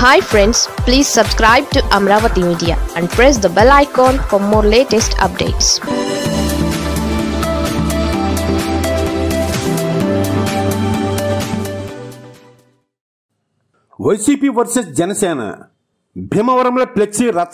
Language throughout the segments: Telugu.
hi friends please subscribe to Amaravati media and press the bell icon for more latest updates YCP versus Janasena భీమవరంలో ఫ్లెక్సీ రచ్చ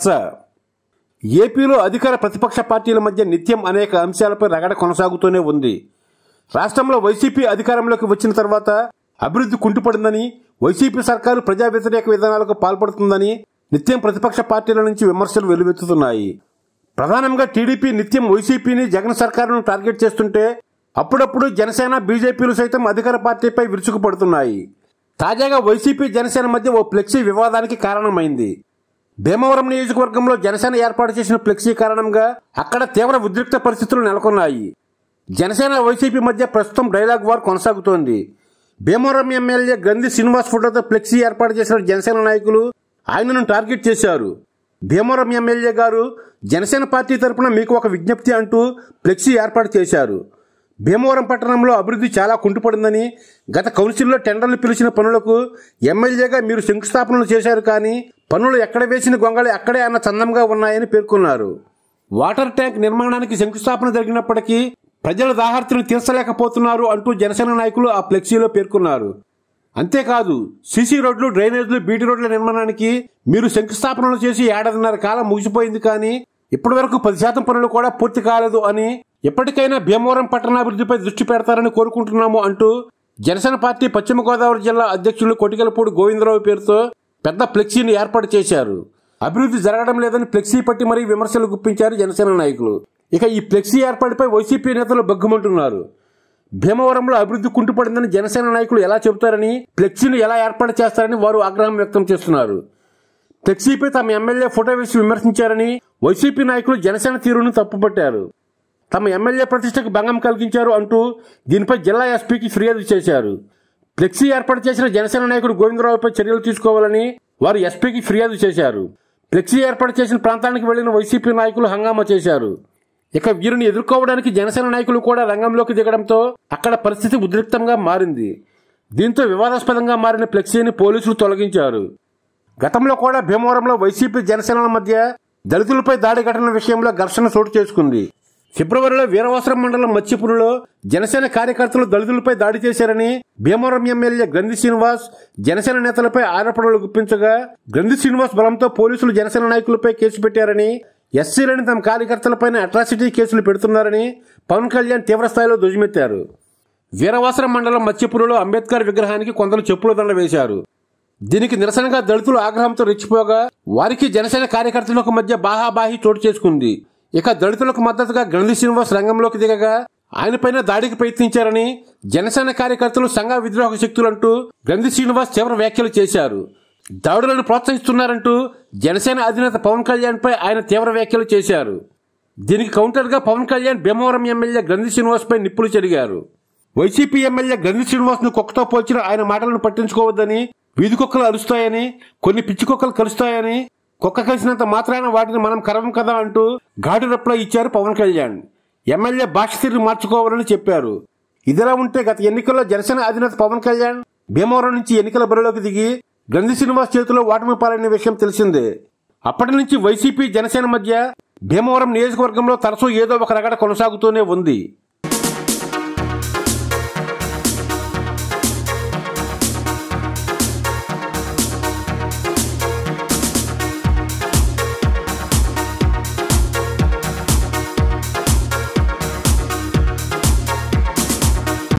ఏపీలో అధికార ప్రతిపక్ష పార్టీల మధ్య నిత్యం అనేక అంశాలపై రగడ కొనసాగుతూనే ఉంది రాష్ట్రంలో వైసీపీ అధికారంలోకి వచ్చిన తర్వాత అభివృద్ధి కుంటుపడిందని వైసీపీ సర్కారు ప్రజా వ్యతిరేక విధానాలకు పాల్పడుతుందని నిత్యం ప్రతిపక్ష పార్టీల నుంచి విమర్శలు వెల్లువెత్తుతున్నాయి ప్రధానంగా టీడీపీ నిత్యం వైసీపీని జగన్ సర్కారును టార్గెట్ చేస్తుంటే అప్పుడప్పుడు జనసేన బీజేపీలు సైతం అధికార పార్టీపై విరుచుకుపడుతున్నాయి తాజాగా వైసీపీ జనసేన మధ్య ఓ ఫ్లెక్సీ వివాదానికి కారణమైంది భీమవరం నియోజకవర్గంలో జనసేన ఏర్పాటు చేసిన ఫ్లెక్సీ కారణంగా అక్కడ తీవ్ర ఉద్రిక్త పరిస్థితులు నెలకొన్నాయి జనసేన వైసీపీ మధ్య ప్రస్తుతం డైలాగ్ వార్ కొనసాగుతోంది భీమవరం ఎమ్మెల్యే గంధి శ్రీనివాస్ ఫోటోతో ఫ్లెక్సీ ఏర్పాటు చేసిన జనసేన నాయకులు ఆయనను టార్గెట్ చేశారు భీమవరం ఎమ్మెల్యే గారు జనసేన పార్టీ తరపున మీకు ఒక విజ్ఞప్తి అంటూ ఫ్లెక్సీ ఏర్పాటు చేశారు భీమవరం పట్టణంలో అభివృద్ధి చాలా కుంటుపడిందని గత కౌన్సిల్లో టెండర్లు పిలిచిన పనులకు ఎమ్మెల్యేగా మీరు శంకుస్థాపనలు చేశారు కానీ పనులు ఎక్కడ వేసిన గొంగళి అక్కడే అన్న చందంగా ఉన్నాయని పేర్కొన్నారు వాటర్ ట్యాంక్ నిర్మాణానికి శంకుస్థాపన జరిగినప్పటికీ ప్రజల దాహార్తిని తీర్చలేకపోతున్నారు అంటూ జనసేన నాయకులు ఆ ఫ్లెక్సీలో పేర్కొన్నారు అంతేకాదు సీసీ రోడ్లు డ్రైనేజ్లు బీటీ రోడ్ల నిర్మాణానికి మీరు శంకుస్థాపనలు చేసి ఏడాదిన్నర కాలం ముగిసిపోయింది కానీ ఇప్పటి వరకు పది శాతం పనులు కూడా పూర్తి కాలేదు అని ఎప్పటికైనా భీమవరం పట్టణాభివృద్ధిపై దృష్టి పెడతారని కోరుకుంటున్నాము అంటూ జనసేన పార్టీ పశ్చిమ గోదావరి జిల్లా అధ్యక్షులు కొటికలపూడి గోవిందరావు పేరుతో పెద్ద ఫ్లెక్సీని ఏర్పాటు చేశారు అభివృద్ధి జరగడం లేదని ఫ్లెక్సీ పట్టి మరీ విమర్శలు గుప్పించారు జనసేన నాయకులు ఇక ఈ ఫ్లెక్సీ ఏర్పాటుపై వైసీపీ నేతలు బగ్గుమంటున్నారు భీమవరంలో అభివృద్ధి కుంటుపడిందని జనసేన నాయకులు ఎలా చెబుతారని ఫ్లెక్సీని ఎలా ఏర్పాటు చేస్తారని వారు ఆగ్రహం వ్యక్తం చేస్తున్నారు ఫ్లెక్సీపై తమ ఎమ్మెల్యే ఫోటో వేసి విమర్శించారని వైసీపీ నాయకులు జనసేన తీరును తప్పుపట్టారు తమ ఎమ్మెల్యే ప్రతిష్టకు భంగం కలిగించారు అంటూ దీనిపై జిల్లా ఎస్పీకి ఫిర్యాదు చేశారు ఫ్లెక్సీ ఏర్పాటు చేసిన జనసేన నాయకుడు గోవిందరావుపై చర్యలు తీసుకోవాలని వారు ఎస్పీకి ఫిర్యాదు చేశారు ఫ్లెక్సీ ఏర్పాటు చేసిన ప్రాంతానికి వెళ్లిన వైసీపీ నాయకులు హంగామా చేశారు ఇక వీరిని ఎదుర్కోవడానికి జనసేన నాయకులు కూడా రంగంలోకి దిగడంతో అక్కడ పరిస్థితి ఉద్రిక్తంగా మారింది దీంతో వివాదాస్పదంగా మారిన ఫ్లెక్సీని పోలీసులు తొలగించారు గతంలో కూడా భీమవరంలో వైసీపీ జనసేనల మధ్య దళితులపై దాడి ఘటన విషయంలో ఘర్షణ చోటు చేసుకుంది ఫిబ్రవరిలో వీరవాసరం మండలం మత్స్యపురంలో జనసేన కార్యకర్తలు దళితులపై దాడి చేశారని భీమవరం ఎమ్మెల్యే గ్రంథి శ్రీనివాస్ జనసేన నేతలపై ఆరోపణలు గుప్పించగా గ్రంథి శ్రీనివాస్ బలంతో పోలీసులు జనసేన నాయకులపై కేసు పెట్టారని ఎస్సీలని తమ కార్యకర్తలపైన అట్రాసిటీ కేసులు పెడుతున్నారని పవన్ కళ్యాణ్ తీవ్రస్థాయిలో ధ్వజమెత్తారు వీరవాసరం మండలం మత్స్యపురంలో అంబేద్కర్ విగ్రహానికి కొందరు చెప్పుల దండ వేశారు దీనికి నిరసనగా దళితులు ఆగ్రహంతో రెచ్చిపోగా వారికి జనసేన కార్యకర్తలకు మధ్య బాహాబాహి చోటు చేసుకుంది ఇక దళితులకు మద్దతుగా గణి శ్రీనివాస్ రంగంలోకి దిగగా ఆయనపైన దాడికి ప్రయత్నించారని జనసేన కార్యకర్తలు సంఘ విద్రోహ శక్తులంటూ గంధి శ్రీనివాస్ తీవ్ర వ్యాఖ్యలు చేశారు దాడులను ప్రోత్సహిస్తున్నారంటూ జనసేన అధినేత పవన్ కళ్యాణ్ పై ఆయన తీవ్ర వ్యాఖ్యలు చేశారు దీనికి కౌంటర్గా పవన్ కళ్యాణ్ భీమవరం ఎమ్మెల్యే గంధి శ్రీనివాస్ పై నిప్పులు చెరిగారు వైసీపీ ఎమ్మెల్యే గంధి శ్రీనివాస్ ను కుక్కతో పోల్చిన ఆయన మాటలను పట్టించుకోవద్దని వీధి కుక్కలు అరుస్తాయని కొన్ని పిచ్చి కుక్కలు కలుస్తాయని కుక్క కలిసినంత మాత్రాన వాటిని మనం కరవం కదా అంటూ ఘాటు రిప్లై ఇచ్చారు పవన్ కళ్యాణ్ ఎమ్మెల్యే భాష తీరు మార్చుకోవాలని చెప్పారు ఇదిలా ఉంటే గత ఎన్నికల్లో జనసేన అధినేత పవన్ కళ్యాణ్ భీమవరం నుంచి ఎన్నికల బరిలోకి దిగి గంధి శ్రీనివాస్ చేతిలో ఓటమి పాలైన విషయం తెలిసిందే అప్పటి నుంచి వైసీపీ జనసేన మధ్య భీమవరం నియోజకవర్గంలో తరచూ ఏదో ఒక రగడ కొనసాగుతూనే ఉంది